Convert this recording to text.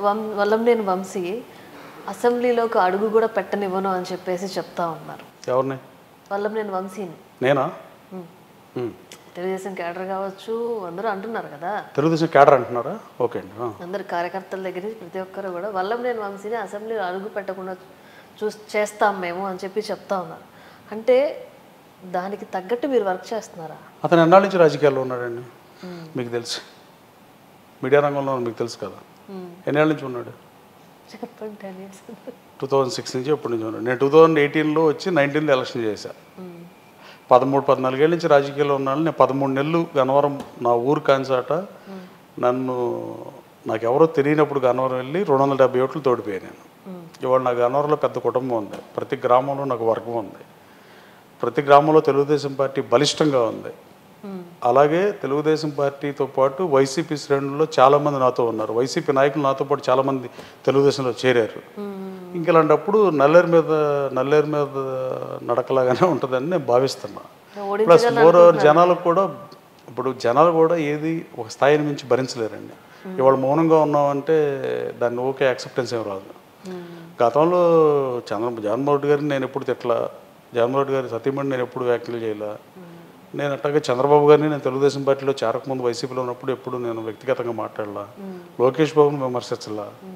వం వల్లంనేని వంశీ అసెంబ్లీలోకి అడుగు కూడా పెట్టనివ్వను అని చెప్పేసి చెప్తా ఉన్నారు ఎవరిని వల్లంనేని వంశీని నేనా ఉమ్. ఉమ్. తెలుగుదేశం క్యాడర్ కావచ్చు అందరూ అంటున్నారు కదా తెలుగుదేశం క్యాడర్ అంటున్నారా ఓకే అండి ఆ. అందరు కార్యకర్తల దగ్గర నుంచి ప్రతి ఒక్కరు కూడా వల్లంనేని వంశీని అసెంబ్లీలో అడుగు పెట్టకుండా చూ చేస్తాం మేము అని చెప్పి చెప్తా ఉన్నారు అంటే దానికి తగ్గట్టు మీరు వర్క్ చేస్తున్నారా అతను ఎన్నాళ్ళ నుంచి రాజకీయాల్లో ఉన్నాడండి మీకు తెలుసు మీడియా రంగంలో ఉన్న మీకు తెలుసు కదా ఉమ్. ఎన్నేళ్ళ నుంచి ఉన్నాడు చెప్పండి ten years two thousand six నుంచి ఎప్పటి నుంచి ఉన్నాడు నేను టూ థౌజండ్ ఎయిటీన్లో వచ్చి నైన్టీన్త్ ఎలక్షన్ చేశాను పదమూడు పద్నాలుగేళ్ళ నుంచి రాజకీయాల్లో ఉన్నాను నేను పదమూడు నెలలు గన్నవరం నా ఊరు కాన్సాట నన్ను నాకు ఎవరో తెలియనప్పుడు గన్నవరం వెళ్ళి రెండు వందల డెబ్బై ఓట్లు తోడిపోయాను నేను ఇవాళ నా గన్నవరంలో పెద్ద కుటుంబం ఉంది ప్రతి గ్రామంలో నాకు వర్గం ఉంది ప్రతి గ్రామంలో తెలుగుదేశం పార్టీ బలిష్టంగా ఉంది అలాగే తెలుగుదేశం పార్టీతో పాటు వైసీపీ శ్రేణుల్లో చాలామంది నాతో ఉన్నారు వైసీపీ నాయకులు నాతో పాటు చాలామంది తెలుగుదేశంలో చేరారు ఇంక ఇలాంటప్పుడు నల్లేరు మీద నల్లేరు మీద నడకలాగానే ఉంటుందని నేను భావిస్తున్నా ప్లస్ మోర్ ఓవర్ జనాలు కూడా ఇప్పుడు జనాలు కూడా ఏది ఒక స్థాయిని మించి భరించలేరండి ఇవాళ మౌనంగా ఉన్నామంటే దాన్ని ఓకే యాక్సెప్టెన్స్ ఏం రాదు గతంలో చంద్ర జగన్మోహన్ రెడ్డి గారిని నేను ఎప్పుడు తిట్లా జగన్మోహన్ రెడ్డి గారి సతీమణి నేను ఎప్పుడు వ్యాఖ్యలు చేయలే నేను అట్లాగే చంద్రబాబు గారిని నేను తెలుగుదేశం పార్టీలో చేరకముందు వైసీపీలో ఉన్నప్పుడు ఎప్పుడు నేను వ్యక్తిగతంగా మాట్లాడలా లోకేష్ బాబుని విమర్శించలా